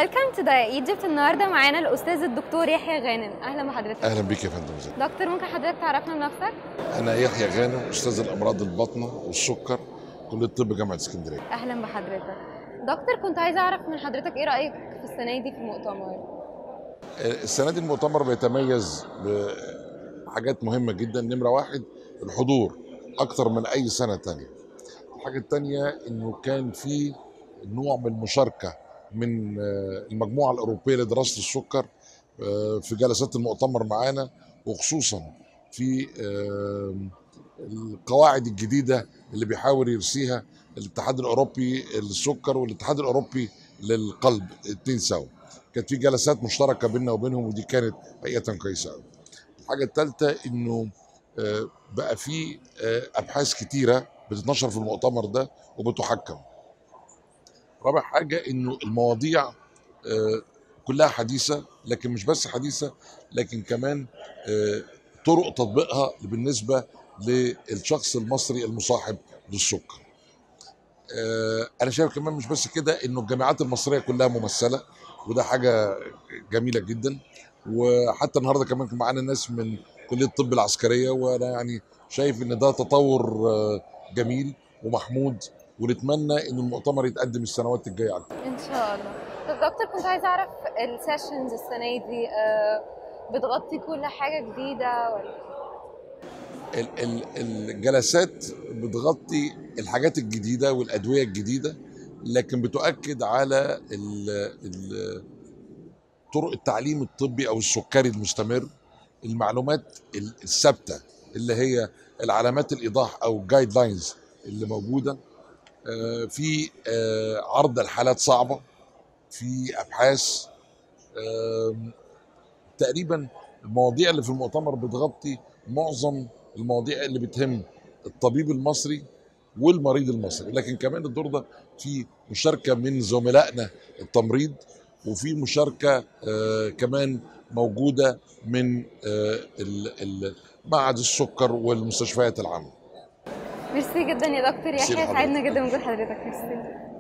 ويلكم تو ذا ايجيبت النهارده معانا الاستاذ الدكتور يحيى غانم اهلا بحضرتك اهلا بيك يا فندم ازيك دكتور ممكن حضرتك تعرفنا بنفسك انا يحيى غانم استاذ الامراض الباطنه والسكر كليه طب جامعه اسكندريه اهلا بحضرتك دكتور كنت عايزه اعرف من حضرتك ايه رايك في السنه دي في المؤتمر السنه دي المؤتمر بيتميز بحاجات مهمه جدا نمره واحد الحضور اكتر من اي سنه تانية الحاجه التانية انه كان في نوع من المشاركه من المجموعه الاوروبيه لدراسه السكر في جلسات المؤتمر معانا وخصوصا في القواعد الجديده اللي بيحاول يرسيها الاتحاد الاوروبي للسكر والاتحاد الاوروبي للقلب الاثنين سوا كانت في جلسات مشتركه بيننا وبينهم ودي كانت حقيقه كويسه قوي الحاجه الثالثه انه بقى في ابحاث كتيره بتتنشر في المؤتمر ده وبتحكم رابع حاجه انه المواضيع كلها حديثه لكن مش بس حديثه لكن كمان طرق تطبيقها بالنسبه للشخص المصري المصاحب للسكر انا شايف كمان مش بس كده انه الجامعات المصريه كلها ممثله وده حاجه جميله جدا وحتى النهارده كمان كان معانا ناس من كليه الطب العسكريه وانا يعني شايف ان ده تطور جميل ومحمود ونتمنى ان المؤتمر يتقدم السنوات الجايه اكتر ان شاء الله طب دكتور كنت عايزه اعرف السيشنز السنه دي بتغطي كل حاجه جديده ولا الجلسات بتغطي الحاجات الجديده والادويه الجديده لكن بتؤكد على طرق التعليم الطبي او السكري المستمر المعلومات الثابته اللي هي العلامات الايضاح او جايد لاينز اللي موجوده في عرض الحالات صعبه في ابحاث تقريبا المواضيع اللي في المؤتمر بتغطي معظم المواضيع اللي بتهم الطبيب المصري والمريض المصري لكن كمان الدور ده في مشاركه من زملائنا التمريض وفي مشاركه آه كمان موجوده من آه معهد السكر والمستشفيات العامه ميرسي جدا يا دكتور يحيى سعدنا جدا بوجود حضرتك ميرسي